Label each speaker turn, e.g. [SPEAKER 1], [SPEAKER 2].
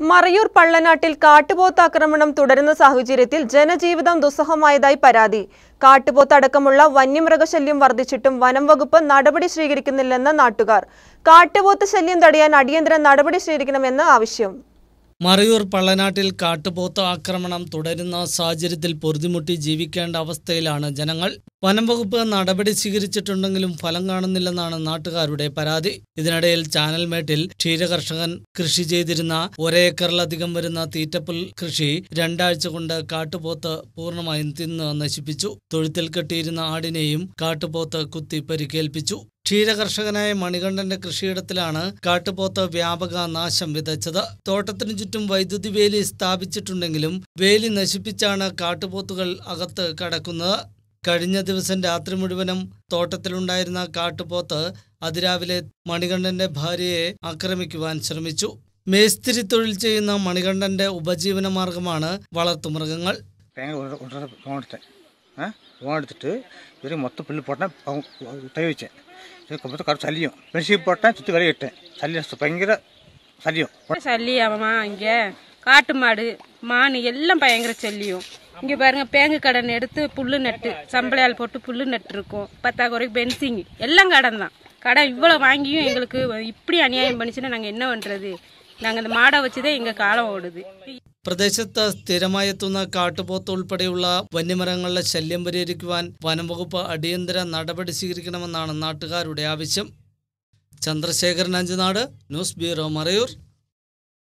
[SPEAKER 1] മറയൂർ പള്ളനാട്ടിൽ കാട്ടുപോത്ത് ആക്രമണം തുടരുന്ന സാഹചര്യത്തിൽ ജനജീവിതം ദുസ്സഹമായതായി പരാതി കാട്ടുപോത്ത് അടക്കമുള്ള വന്യമൃഗശല്യം വർദ്ധിച്ചിട്ടും വനം വകുപ്പ് നടപടി സ്വീകരിക്കുന്നില്ലെന്ന് നാട്ടുകാർ കാട്ടുപോത്ത് ശല്യം തടയാൻ അടിയന്തര നടപടി സ്വീകരിക്കണമെന്ന് ആവശ്യം
[SPEAKER 2] മറയൂർ പള്ളനാട്ടിൽ കാട്ടുപോത്ത് ആക്രമണം തുടരുന്ന സാഹചര്യത്തിൽ പൊറുതിമുട്ടി ജീവിക്കേണ്ട അവസ്ഥയിലാണ് ജനങ്ങൾ വനം വകുപ്പ് നടപടി സ്വീകരിച്ചിട്ടുണ്ടെങ്കിലും ഫലം കാണുന്നില്ലെന്നാണ് നാട്ടുകാരുടെ പരാതി ഇതിനിടയിൽ ചാനൽമേട്ടിൽ ക്ഷീരകർഷകൻ കൃഷി ചെയ്തിരുന്ന ഒരേക്കറിലധികം വരുന്ന തീറ്റപ്പുൽ കൃഷി രണ്ടാഴ്ച കൊണ്ട് കാട്ടുപോത്ത് പൂർണ്ണമായും തിന്ന് നശിപ്പിച്ചു തൊഴുത്തിൽ കെട്ടിയിരുന്ന ആടിനെയും കാട്ടുപോത്ത് കുത്തി പരിക്കേൽപ്പിച്ചു ക്ഷീരകർഷകനായ മണികണ്ഠന്റെ കൃഷിയിടത്തിലാണ് കാട്ടുപോത്ത് വ്യാപക നാശം വിതച്ചത് തോട്ടത്തിനു ചുറ്റും വൈദ്യുതി വേലി സ്ഥാപിച്ചിട്ടുണ്ടെങ്കിലും വേലി നശിപ്പിച്ചാണ് കാട്ടുപോത്തുകൾ അകത്ത് കടക്കുന്നത് കഴിഞ്ഞ ദിവസം രാത്രി മുഴുവനും തോട്ടത്തിലുണ്ടായിരുന്ന കാട്ടുപോത്ത് അതിരാവിലെ മണികണ്ഠന്റെ ഭാര്യയെ ആക്രമിക്കുവാൻ ശ്രമിച്ചു മേസ്തിരി തൊഴിൽ ചെയ്യുന്ന മണികണ്ഠന്റെ ഉപജീവന മാർഗമാണ് വളർത്തുമൃഗങ്ങൾ
[SPEAKER 3] தேங்காய் ஒரு ஒன்றரை பவுன் எடுத்தேன் ஆ பவுன் எடுத்துட்டு வெறும் மொத்த புல்லு போட்டேன் பவு- தய வச்சேன் இது மொத்தம் கரு சல்லியும் பென்சில் போட்டேன் சுற்றி வெளியே இட்டேன் சல்லி பயங்கர சல்லியும்
[SPEAKER 4] சல்லியாமா இங்க காட்டு மாடு மான் எல்லாம் பயங்கர சல்லியும் இங்க பாருங்க பேங்கு கடன் எடுத்து புல்லு நட்டு சம்பளையால் போட்டு புல்லு நட்டு இருக்கோம் பத்தா குறைக்கு பென்சிங் எல்லாம் கடன் தான் கடன் இவ்வளவு வாங்கியும் எங்களுக்கு இப்படி அநியாயம் பண்ணிச்சுன்னா நாங்க என்ன பண்றது நாங்க இந்த மாடை வச்சுதான் எங்க காலம் ஓடுது
[SPEAKER 2] പ്രദേശത്ത് സ്ഥിരമായെത്തുന്ന കാട്ടുപോത്ത് ഉൾപ്പെടെയുള്ള വന്യമരങ്ങളുടെ ശല്യം പരിഹരിക്കുവാൻ വനംവകുപ്പ് അടിയന്തര നടപടി സ്വീകരിക്കണമെന്നാണ് നാട്ടുകാരുടെ ആവശ്യം ചന്ദ്രശേഖരൻ അഞ്ചുനാട് ന്യൂസ് ബ്യൂറോ മറയൂർ